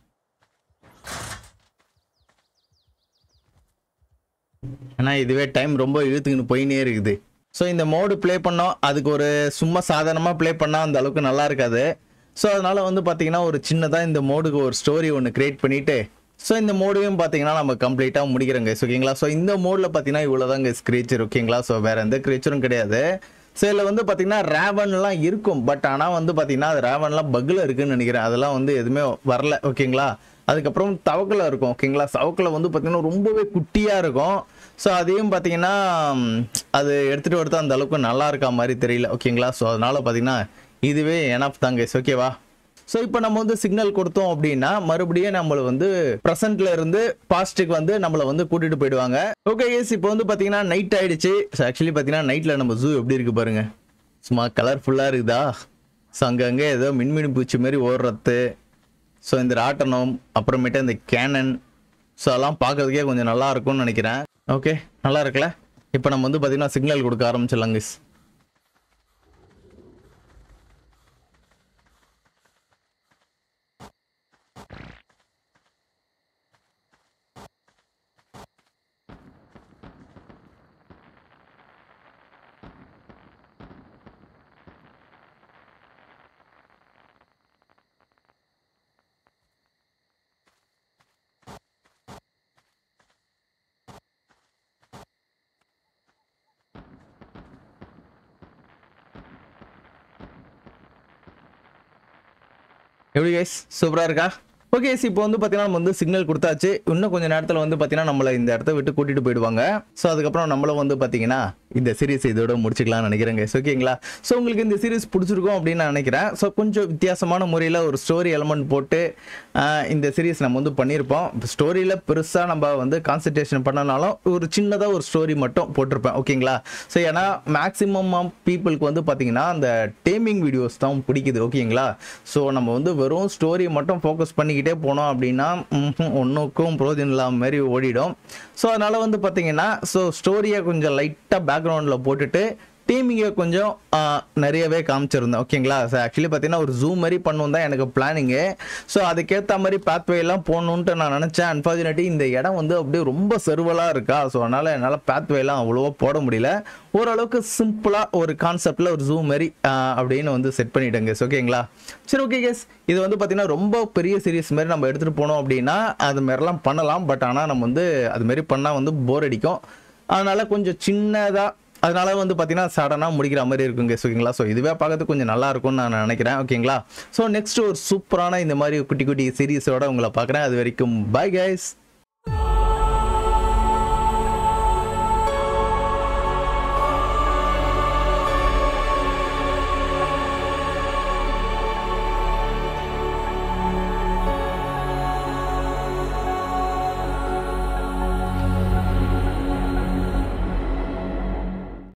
[SPEAKER 1] ஏன்னா இதுவே டைம் ரொம்ப இழுத்துக்கின்னு போயினே இருக்குது ஸோ இந்த மோடு ப்ளே பண்ணோம் அதுக்கு ஒரு சும்மா சாதாரணமாக ப்ளே பண்ணால் அந்த அளவுக்கு நல்லா இருக்காது ஸோ அதனால வந்து பார்த்தீங்கன்னா ஒரு சின்னதாக இந்த மோடுக்கு ஒரு ஸ்டோரி ஒன்று கிரியேட் பண்ணிட்டு ஸோ இந்த மோடையும் பார்த்தீங்கன்னா நம்ம கம்ப்ளீட்டாக முடிக்கிறோங்க ஓகேங்களா ஸோ இந்த மோடில் பார்த்தீங்கன்னா இவ்வளோதாங்க ஸ்க்ரீச்சர் ஓகேங்களா ஸோ வேற எந்த கிரீச்சரும் கிடையாது ஸோ இதில் வந்து பார்த்தீங்கன்னா ரேவன்லாம் இருக்கும் பட் ஆனால் வந்து பார்த்தீங்கன்னா அது ரேவன்லாம் பக்கில் இருக்குன்னு நினைக்கிறேன் அதெல்லாம் வந்து எதுவுமே வரல ஓகேங்களா அதுக்கப்புறம் தவக்கலை இருக்கும் ஓகேங்களா சவக்கில் வந்து பார்த்தீங்கன்னா ரொம்பவே குட்டியாக இருக்கும் ஸோ அதையும் பார்த்தீங்கன்னா ம், அது எடுத்துகிட்டு வரது அந்த அளவுக்கு நல்லா இருக்கா மாதிரி தெரியல ஓகேங்களா ஸோ அதனால பார்த்தீங்கன்னா இதுவே எனப் தாங்க ஓகேவா ஸோ இப்போ நம்ம வந்து சிக்னல் கொடுத்தோம் அப்படின்னா மறுபடியும் நம்மளை வந்து ப்ரெசென்ட்ல இருந்து பாஸ்ட்டுக்கு வந்து நம்மளை வந்து கூட்டிட்டு போயிடுவாங்க ஓகே எஸ் இப்போ வந்து பார்த்தீங்கன்னா நைட் ஆயிடுச்சு ஸோ ஆக்சுவலி பார்த்தீங்கன்னா நைட்டில் நம்ம ஜூ எப்படி இருக்கு பாருங்க சும்மா கலர்ஃபுல்லாக இருக்குதா ஸோ அங்கங்கே ஏதோ மின்மினி பூச்சி மாதிரி ஓடுறது ஸோ இந்த ராட்டனம் அப்புறமேட்டு இந்த கேனன் ஸோ அதெல்லாம் பார்க்கறதுக்கே கொஞ்சம் நல்லா இருக்கும்னு நினைக்கிறேன் ஓகே நல்லா இருக்குல்ல இப்போ நம்ம வந்து பார்த்தீங்கன்னா சிக்னல் கொடுக்க ஆரம்பிச்சிடலாம் guys. எப்படி கைஸ் சூப்பராக இருக்கா ஓகே எஸ் இப்போ வந்து பார்த்தீங்கன்னா நம்ம வந்து சிக்னல் கொடுத்தாச்சு இன்னும் கொஞ்சம் நேரத்தில் வந்து பார்த்தீங்கன்னா நம்மளை இந்த இடத்த விட்டு கூட்டிட்டு போயிடுவாங்க ஸோ அதுக்கப்புறம் நம்மளும் வந்து பார்த்தீங்கன்னா இந்த சீரிஸ் இதோட முடிச்சுக்கலாம்னு நினைக்கிறேன் guys. ஓகேங்களா ஸோ உங்களுக்கு இந்த சீரிஸ் பிடிச்சிருக்கும் அப்படின்னு நான் நினைக்கிறேன் ஸோ கொஞ்சம் வித்தியாசமான முறையில் ஒரு ஸ்டோரி எலமெண்ட் போட்டு ஆஹ், இந்த சீரிஸ் நம்ம வந்து பண்ணியிருப்போம் ஸ்டோரியில் பெருசாக நம்ம வந்து கான்சன்ட்ரேஷன் பண்ணனாலும் ஒரு சின்னதாக ஒரு ஸ்டோரி மட்டும் போட்டிருப்பேன் ஓகேங்களா ஸோ ஏன்னா மேக்ஸிமம் ஆஃப் பீப்புளுக்கு வந்து பார்த்தீங்கன்னா அந்த டேமிங் வீடியோஸ் தான் பிடிக்குது ஓகேங்களா ஸோ நம்ம வந்து வெறும் ஸ்டோரி மட்டும் ஃபோக்கஸ் பண்ணிக்கிட்டே போனோம் அப்படின்னா ஒன்றுக்கும் பிரோஜனம் இல்லாம மாதிரி ஓடிடும் ஸோ அதனால் வந்து பார்த்தீங்கன்னா ஸோ ஸ்டோரியை கொஞ்சம் லைட்டாக பேக்ரவுண்டில் போட்டுட்டு டீமிங்கை கொஞ்சம் ஆ, நிறையவே காமிச்சிருந்தேன் ஓகேங்களா ஸோ ஆக்சுவலி பார்த்தீங்கன்னா ஒரு ஜூம் மாதிரி பண்ணணும் தான் எனக்கு பிளானிங்கு ஸோ அதுக்கேற்ற மாதிரி pathway எல்லாம் போகணுன்ட்டு நான் நினச்சேன் அன்ஃபார்ச்சுனேட்லி இந்த இடம் வந்து அப்படியே ரொம்ப செருவலாக இருக்கா ஸோ அதனால் என்னால் பாத்வேலாம் அவ்வளோவா போட முடியல ஓரளவுக்கு சிம்பிளாக ஒரு கான்செப்டில் ஒரு ஜூம் மாதிரி ஆ, அப்படின்னு வந்து செட் பண்ணிட்டேங்க ஓகேங்களா சரி ஓகே கேஸ் இது வந்து பார்த்தீங்கன்னா ரொம்ப பெரிய சீரிஸ் மாதிரி நம்ம எடுத்துகிட்டு போனோம் அப்படின்னா அது மாதிரிலாம் பண்ணலாம் பட் ஆனால் நம்ம வந்து அது மாதிரி பண்ணால் வந்து போர் அடிக்கும் அதனால கொஞ்சம் சின்னதாக அதனால வந்து பார்த்தீங்கன்னா சடனாக முடிக்கிற மாதிரி இருக்குங்க ஓகேங்களா ஸோ இதுவே பார்க்கறதுக்கு கொஞ்சம் நல்லா இருக்கும்னு நான் நினைக்கிறேன் ஓகேங்களா ஸோ நெக்ஸ்ட் ஒரு சூப்பரான இந்த மாதிரி குட்டி குட்டி சீரிஸோட உங்களை பார்க்குறேன் அது வரைக்கும் பை கைஸ்